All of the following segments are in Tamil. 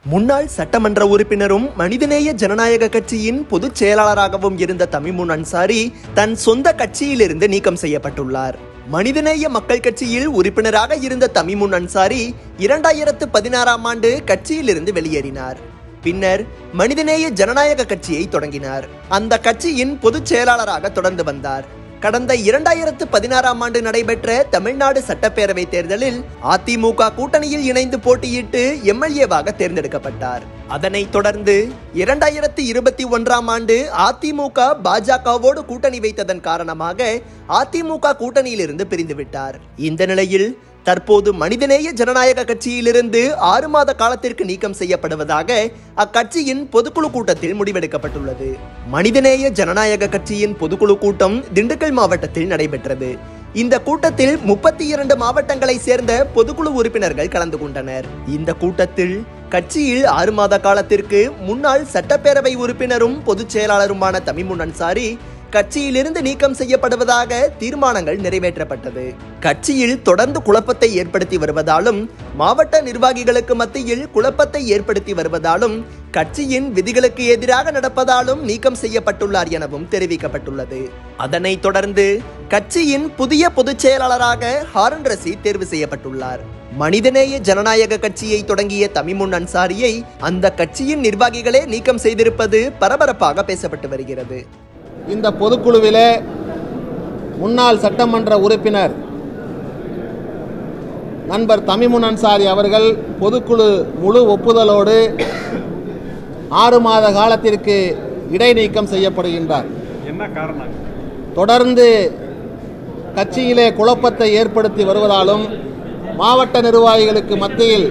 முன்னாள் சட்டமன்ற உறுப்பினரும் மனிதநேய ஜனநாயக கட்சியின் பொதுச் செயலாளராகவும் இருந்த தமிமுன் அன்சாரி தன் சொந்த கட்சியிலிருந்து நீக்கம் செய்யப்பட்டுள்ளார் மனிதநேய மக்கள் கட்சியில் உறுப்பினராக இருந்த தமிமுன் அன்சாரி இரண்டாயிரத்து பதினாறாம் ஆண்டு கட்சியிலிருந்து வெளியேறினார் பின்னர் மனிதநேய ஜனநாயக கட்சியை தொடங்கினார் அந்த கட்சியின் பொதுச் செயலாளராக தொடர்ந்து வந்தார் கடந்த இரண்டாயிரத்து பதினாறாம் ஆண்டு நடைபெற்ற தமிழ்நாடு சட்டப்பேரவை தேர்தலில் அதிமுக கூட்டணியில் இணைந்து போட்டியிட்டு எம்எல்ஏவாக தேர்ந்தெடுக்கப்பட்டார் அதனைத் தொடர்ந்து இரண்டாயிரத்து இருபத்தி ஒன்றாம் ஆண்டு அதிமுக பாஜகவோடு கூட்டணி வைத்ததன் காரணமாக அதிமுக கூட்டணியிலிருந்து பிரிந்துவிட்டார் இந்த நிலையில் தற்போது மனிதநேய ஜனநாயக கட்சியிலிருந்து ஆறு மாத காலத்திற்கு நீக்கம் செய்யப்படுவதாக அக்கட்சியின் பொதுக்குழு கூட்டத்தில் முடிவெடுக்கப்பட்டுள்ளது மனிதநேய ஜனநாயக கட்சியின் பொதுக்குழு கூட்டம் திண்டுக்கல் மாவட்டத்தில் நடைபெற்றது இந்த கூட்டத்தில் முப்பத்தி இரண்டு மாவட்டங்களை சேர்ந்த பொதுக்குழு உறுப்பினர்கள் கலந்து கொண்டனர் இந்த கூட்டத்தில் கட்சியில் ஆறு மாத காலத்திற்கு முன்னாள் சட்டப்பேரவை உறுப்பினரும் பொதுச் செயலாளருமான தமிமுன் அன்சாரி கட்சியிலிருந்து நீக்கம் செய்யப்படுவதாக தீர்மானங்கள் நிறைவேற்றப்பட்டது கட்சியில் தொடர்ந்து குழப்பத்தை ஏற்படுத்தி வருவதாலும் மாவட்ட நிர்வாகிகளுக்கு மத்தியில் குழப்பத்தை ஏற்படுத்தி வருவதாலும் கட்சியின் விதிகளுக்கு எதிராக நடப்பதாலும் நீக்கம் செய்யப்பட்டுள்ளார் எனவும் தெரிவிக்கப்பட்டுள்ளது அதனைத் தொடர்ந்து கட்சியின் புதிய பொதுச் செயலாளராக ஹாரன் ரசீத் தேர்வு செய்யப்பட்டுள்ளார் மனிதநேய ஜனநாயக கட்சியை தொடங்கிய தமிமுன் அன்சாரியை அந்த கட்சியின் நிர்வாகிகளே நீக்கம் செய்திருப்பது பரபரப்பாக பேசப்பட்டு வருகிறது இந்த பொதுக்குழுவிலே முன்னாள் சட்டமன்ற உறுப்பினர் நண்பர் தமிமுன் அன்சாரி அவர்கள் பொதுக்குழு முழு ஒப்புதலோடு ஆறு மாத காலத்திற்கு இடைநீக்கம் செய்யப்படுகின்றார் என்ன காரணம் தொடர்ந்து கட்சியிலே குழப்பத்தை ஏற்படுத்தி வருவதாலும் மாவட்ட நிர்வாகிகளுக்கு மத்தியில்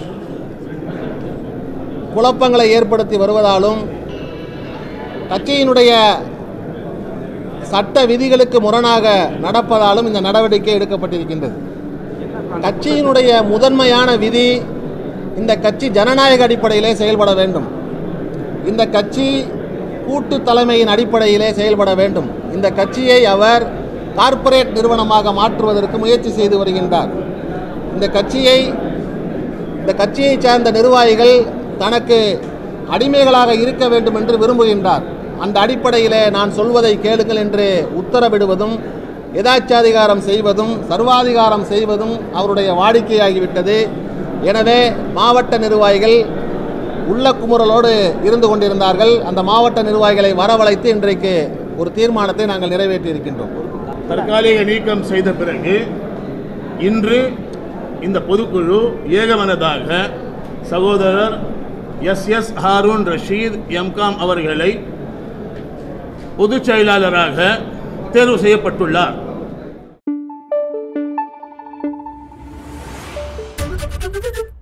குழப்பங்களை ஏற்படுத்தி வருவதாலும் கட்சியினுடைய சட்ட விதிகளுக்கு முரணாக நடப்பதாலும் இந்த நடவடிக்கை எடுக்கப்பட்டிருக்கின்றது கட்சியினுடைய முதன்மையான விதி இந்த கட்சி ஜனநாயக அடிப்படையிலே செயல்பட வேண்டும் இந்த கட்சி கூட்டு தலைமையின் அடிப்படையிலே செயல்பட வேண்டும் இந்த கட்சியை அவர் கார்ப்பரேட் நிறுவனமாக மாற்றுவதற்கு முயற்சி செய்து வருகின்றார் இந்த கட்சியை இந்த கட்சியை சார்ந்த நிர்வாகிகள் தனக்கு அடிமைகளாக இருக்க வேண்டும் என்று விரும்புகின்றார் அந்த அடிப்படையிலே நான் சொல்வதை கேளுங்கள் என்று உத்தரவிடுவதும் எதாச்சாதிகாரம் செய்வதும் சர்வாதிகாரம் செய்வதும் அவருடைய வாடிக்கையாகிவிட்டது எனவே மாவட்ட நிர்வாகிகள் உள்ள குமுறலோடு இருந்து கொண்டிருந்தார்கள் அந்த மாவட்ட நிர்வாகிகளை வரவழைத்து இன்றைக்கு ஒரு தீர்மானத்தை நாங்கள் நிறைவேற்றி இருக்கின்றோம் தற்காலிக நீக்கம் செய்த பிறகு இன்று இந்த பொதுக்குழு ஏகமனதாக சகோதரர் S S Haroon Rasheed M Com அவர்களை பொதுச் செயலாளராக தேர்வு செய்யப்பட்டுள்ளார் Thank you.